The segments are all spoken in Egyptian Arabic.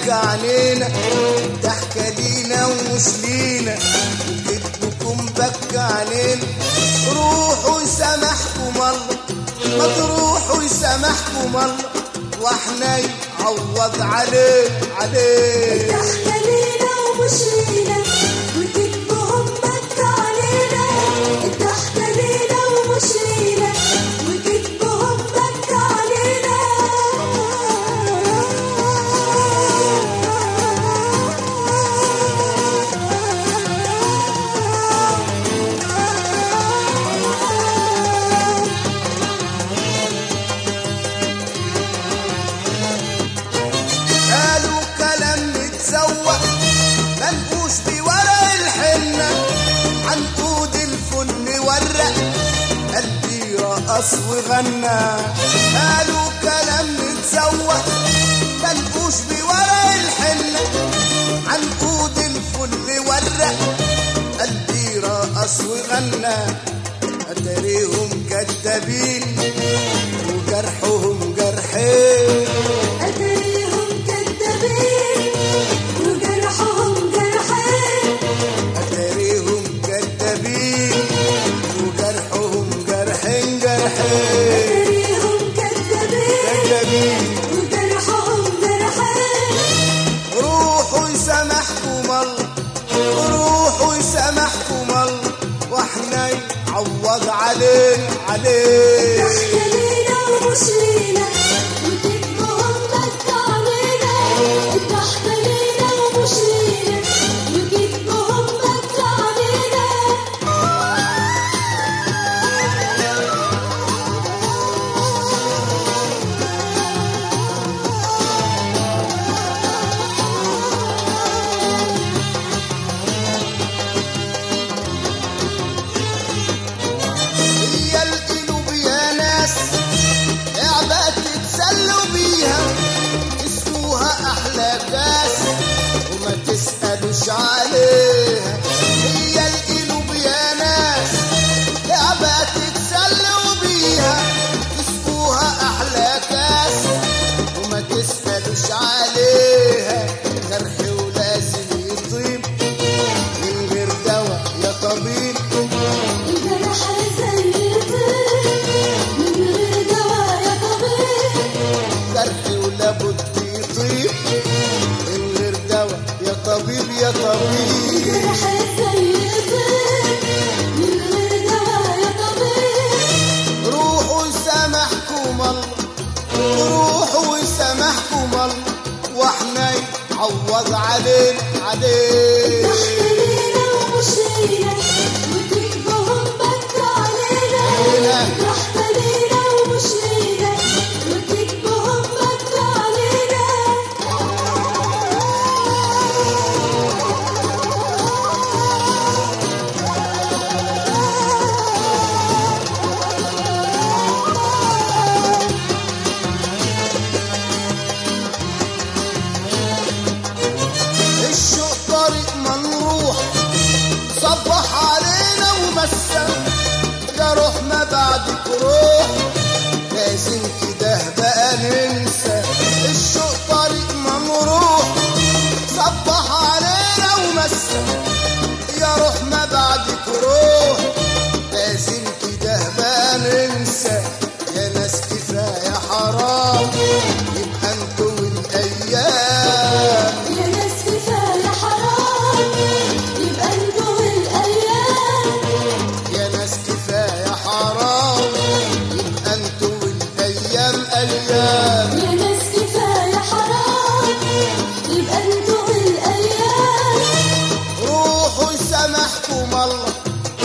بكى علينا ضحكة لينا ومش لينا وكذبكم بكى علينا روحوا يسامحكم الله ما تروحوا يسامحكم الله واحنا يعوض عليه عليه ضحكة لينا ومش لينا وكذبهم بكى علينا الضحكة لينا ومش لينا وكذبهم بكى علينا قالوا كلام متسوق منقوش بورق الحنة عنقود الفل ورق قلبي رقص وغنى قالوا كلام متسوق منقوش بورق الحنة عنقود الفل ورق قلبي رقص وغنى أتريهم كدابين وجرحهم جرحين أتريهم كذابين وجرحهم جرحين أتاريهم كدابين وجرحهم جرحين جرحين أتريهم كذابين كدابين وجرحهم جرحين روحوا يسامحكم الله روحوا يسامحكم الله واحنا يعوض علينا عليه ضحكة لينا ومش لينا وكذبهم بكى علينا الضحكة لينا ومش لينا وكذبهم بكى علينا هي القلوب يا ناس لعبة تتسلوا بيها تسقوها أحلى كاس وما تسألوش عليها هي القلوب يا ناس لعبة تتسلوا بيها تسقوها أحلى كاس وما تسألوش عليها جرح ولازم يطيب من غير دواء يا طبيب الجرح زي الطير من غير دواء يا طبيب جرحي ولابد يطيب من غير دواء يا طبيب يا طبيب الجرح زي الطير من غير دواء يا طبيب روحوا يسامحكم الله روحوا يسامحكم الله واحنا يعوض علينا علينا ضحكة لينا ومش لينا وكذبهم بكى علينا ضحكة لينا ومش لينا وكذبهم بكى علينا الشوق طريق ما نروح صبح علينا ومسا يا روح ما بعدك روح لازم كده بقى ننسى الشوق طريق ما نروح صبح علينا ومسا يا روح ما بعدك روح لازم كده بقى ننسى يا ناس كفايه حرام يبقى انتوا الايام يا ناس كفاية حرام يبقى انتوا الأيام يا ناس كفاية حرام يبقى انتوا الأيام أيام يا ناس كفاية حرام يبقى انتوا الأيام روحوا يسامحكم الله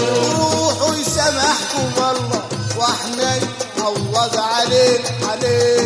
روحوا يسامحكم الله واحنا نعوض علينا علينا